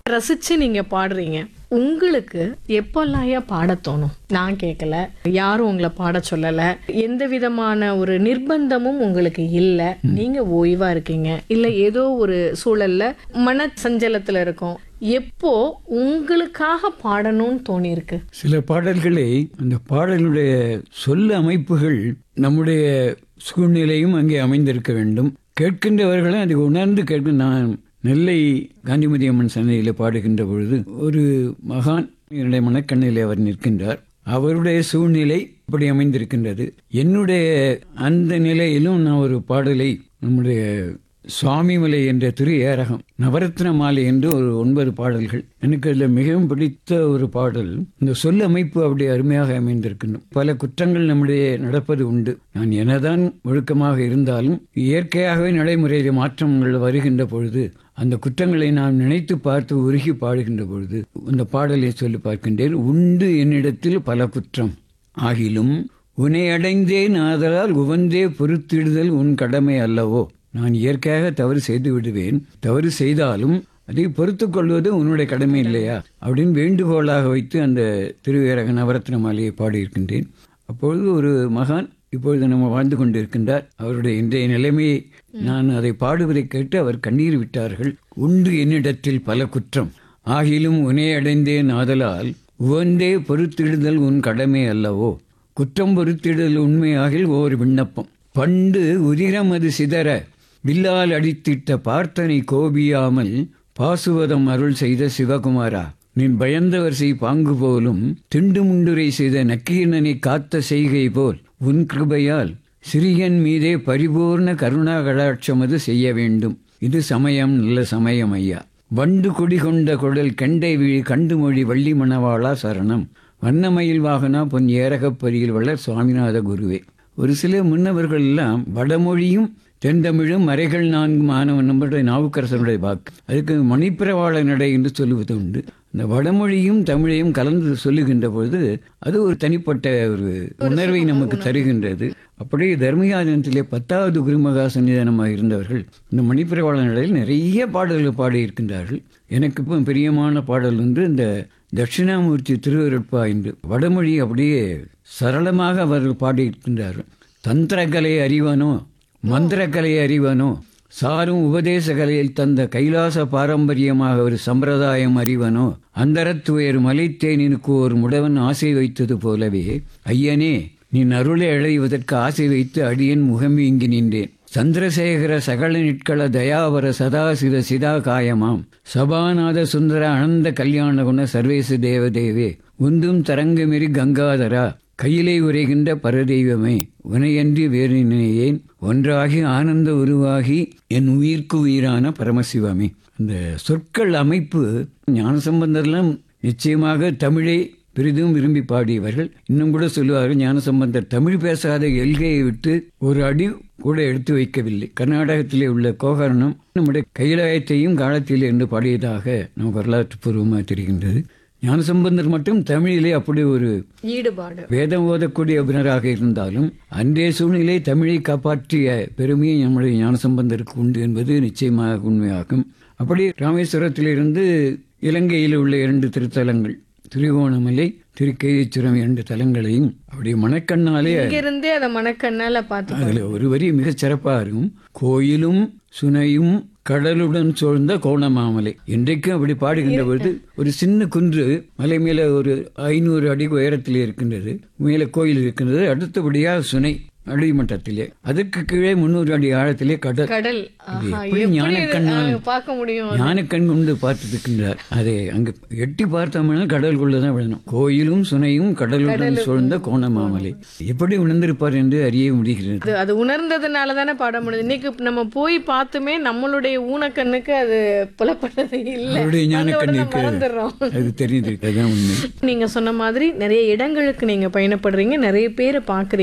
ரசிச்சு நீங்க பாடுறீங்க உங்களுக்கு எப்பெல்லாம் ஏன் பாடத் தோணும் நான் கேட்கல யாரும் உங்களை பாட சொல்லல எந்த விதமான ஒரு நிர்பந்தமும் உங்களுக்கு இல்ல நீங்க ஓய்வா இருக்கீங்க இல்ல ஏதோ ஒரு சூழல்ல மன சஞ்சலத்துல இருக்கோம் எப்போ உங்களுக்காக பாடணும்னு தோணி இருக்கு சில பாடல்களை அந்த பாடலுடைய சொல்ல அமைப்புகள் நம்முடைய சூழ்நிலையும் அங்கே அமைந்திருக்க வேண்டும் கேட்கின்றவர்களும் அதை உணர்ந்து கேட்க நான் நெல்லை காந்திமதி அம்மன் சன்னதியில் பாடுகின்ற பொழுது ஒரு மகான் என்னுடைய மனக்கண்ணிலே அவர் நிற்கின்றார் அவருடைய சூழ்நிலை இப்படி அமைந்திருக்கின்றது என்னுடைய அந்த நிலையிலும் நான் ஒரு பாடலை நம்முடைய சுவாமிமலை என்ற திரு ஏரகம் நவரத்ன மாலை என்று ஒரு ஒன்பது பாடல்கள் எனக்கு அதில் மிகவும் பிடித்த ஒரு பாடல் இந்த சொல் அமைப்பு அப்படி அருமையாக அமைந்திருக்கின்றோம் பல குற்றங்கள் நம்முடைய நடப்பது உண்டு நான் என்னதான் ஒழுக்கமாக இருந்தாலும் இயற்கையாகவே நடைமுறையில் மாற்றங்கள் வருகின்ற பொழுது அந்த குற்றங்களை நான் நினைத்து பார்த்து உருகி பாடுகின்ற பொழுது இந்த பாடலை சொல்லி பார்க்கின்றேன் உண்டு என்னிடத்தில் பல குற்றம் ஆகிலும் உன்னை அடைந்தேன் ஆதலால் உவந்தே பொறுத்திடுதல் உன் கடமை அல்லவோ நான் இயற்கையாக தவறு செய்து விடுவேன் தவறு செய்தாலும் அதை பொறுத்து கொள்வது உன்னுடைய கடமை இல்லையா அப்படின்னு வேண்டுகோளாக வைத்து அந்த திருவேரக நவரத்ன மாலையை பாடியிருக்கின்றேன் அப்பொழுது ஒரு மகான் இப்பொழுது நம்ம வாழ்ந்து கொண்டிருக்கின்றார் அவருடைய இன்றைய நிலைமையை நான் அதை பாடுவதை கேட்டு அவர் கண்ணீர் விட்டார்கள் உண்டு என்னிடத்தில் பல குற்றம் ஆகிலும் உனே அடைந்தேன் ஆதலால் உவந்தே பொறுத்திடுதல் உன் கடமை அல்லவோ குற்றம் பொறுத்திடுதல் உண்மையாகில் ஓர் விண்ணப்பம் பண்டு உதிரம் அது சிதற வில்லால் அடித்திட்ட பார்த்தனை கோபியாமல் பாசுவதம் அருள் செய்த சிவகுமாரா நின் பயந்தவர் செய் பாங்கு போலும் திண்டு முண்டுரை செய்த நக்கீரனை காத்த செய்கை போல் உன் கிருபையால் சிறியன் மீதே பரிபூர்ண கருணா கடாட்சமது செய்ய வேண்டும் இது சமயம் நல்ல சமயம் ஐயா வண்டு கொடி கொண்ட குடல் கெண்டை விழி கண்டு மொழி வள்ளி மணவாளா சரணம் வண்ணமயில் வாகனா பொன் ஏரகப்பரியில் வளர் சுவாமிநாத குருவே ஒரு சில முன்னவர்கள் எல்லாம் வடமொழியும் தென்தமிழும் மறைகள் நான்கு மாணவன் நம்முடைய நாவுக்கரசனுடைய வாக்கு அதுக்கு மணிப்பிரவாள நடை என்று சொல்லுவது உண்டு அந்த வடமொழியும் தமிழையும் கலந்து சொல்லுகின்ற பொழுது அது ஒரு தனிப்பட்ட ஒரு உணர்வை நமக்கு தருகின்றது அப்படியே தர்மயாதனத்திலே பத்தாவது குருமகா சன்னிதானமாக இருந்தவர்கள் இந்த மணிப்பிரவாள நடையில் நிறைய பாடல்கள் பாடியிருக்கின்றார்கள் எனக்கு இப்போ பிரியமான பாடல் வந்து இந்த தட்சிணாமூர்த்தி திருவருட்பா என்று வடமொழி அப்படியே சரளமாக அவர்கள் பாடியிருக்கின்றார்கள் தந்திரக்கலை அறிவனோ மந்திரக்கலை அறிவனோ சாரும் உபதேச கலையில் தந்த கைலாச பாரம்பரியமாக ஒரு சம்பிரதாயம் அறிவனோ அந்தரத்துயர் மலைத்தேனினுக்கு ஒரு முடவன் ஆசை வைத்தது போலவே ஐயனே நீ அருளை அடைவதற்கு ஆசை வைத்து அடியன் முகமீங்கி நின்றேன் சந்திரசேகர சகல நிட்கள தயாவர சதாசிவ சிதா காயமாம் சபாநாத சுந்தர அனந்த கல்யாண குண சர்வேச தேவதேவே உந்தும் தரங்கமெறி கங்காதரா கையிலே உரைகின்ற பரதெய்வமே உனையன்றி வேறு நினையேன் ஒன்றாகி ஆனந்த உருவாகி என் உயிர்க்கு உயிரான பரமசிவமே அந்த சொற்கள் அமைப்பு ஞானசம்பந்தர்லாம் நிச்சயமாக தமிழை பெரிதும் விரும்பி பாடியவர்கள் இன்னும் கூட சொல்லுவார்கள் ஞானசம்பந்தர் தமிழ் பேசாத எல்கையை விட்டு ஒரு அடி கூட எடுத்து வைக்கவில்லை கர்நாடகத்திலே உள்ள கோகர்ணம் நம்முடைய கைலாயத்தையும் காலத்தில் என்று பாடியதாக நமக்கு வரலாற்று பூர்வமாக தெரிகின்றது ஞானசம்பந்தர் மட்டும் தமிழிலே அப்படி ஒரு ஈடுபாடு வேதம் ஓதக்கூடிய அபினராக இருந்தாலும் அன்றைய சூழ்நிலை தமிழை காப்பாற்றிய பெருமையை நம்முடைய ஞானசம்பந்தருக்கு உண்டு என்பது நிச்சயமாக உண்மையாகும் அப்படி ராமேஸ்வரத்திலிருந்து இலங்கையில் உள்ள இரண்டு திருத்தலங்கள் திருவோணமலை திருக்கேதீச்சுரம் இரண்டு தலங்களையும் அப்படியே மனக்கண்ணாலே இங்கிருந்தே அதை மனக்கண்ணால பார்த்து அதுல ஒரு வரி மிகச் சிறப்பாக இருக்கும் கோயிலும் சுனையும் கடலுடன் சூழ்ந்த கோணமாமலை இன்றைக்கும் அப்படி பாடுகின்ற பொழுது ஒரு சின்ன குன்று மலை மேல ஒரு ஐநூறு அடி உயரத்தில் இருக்கின்றது மேல கோயில் இருக்கின்றது அடுத்தபடியாக சுனை அடிமட்டத்திலே அதுக்கு கீழே முன்னூறு அடி ஆழத்திலே கடல் கடல் இது ஆஹா, எப்படி எப்படி ஞானக்கண்ணால் இது, ஆ, பார்க்க முடியும் ஞானக்கண் கொண்டு பார்த்துருக்கின்றார் அதை அங்கு எட்டி பார்த்தோம்னா கடலுக்குள்ளதான் விழணும் கோயிலும் சுனையும் கடலுடன் சூழ்ந்த கோணமாமலை எப்படி உணர்ந்திருப்பார் என்று அறிய முடிகிறது அது அது உணர்ந்ததுனால தானே பாட முடியுது இன்னைக்கு நம்ம போய் பார்த்துமே நம்மளுடைய ஊனக்கண்ணுக்கு அது புலப்பட்டது இல்லை அவருடைய ஞான வந்த உடனே கண்ணுக்கு மறந்துடுறோம் அது தெரியுது அதுதான் உண்மை நீங்க சொன்ன மாதிரி நிறைய இடங்களுக்கு நீங்க பயணப்படுறீங்க நிறைய பேரை பாக்குறீங்க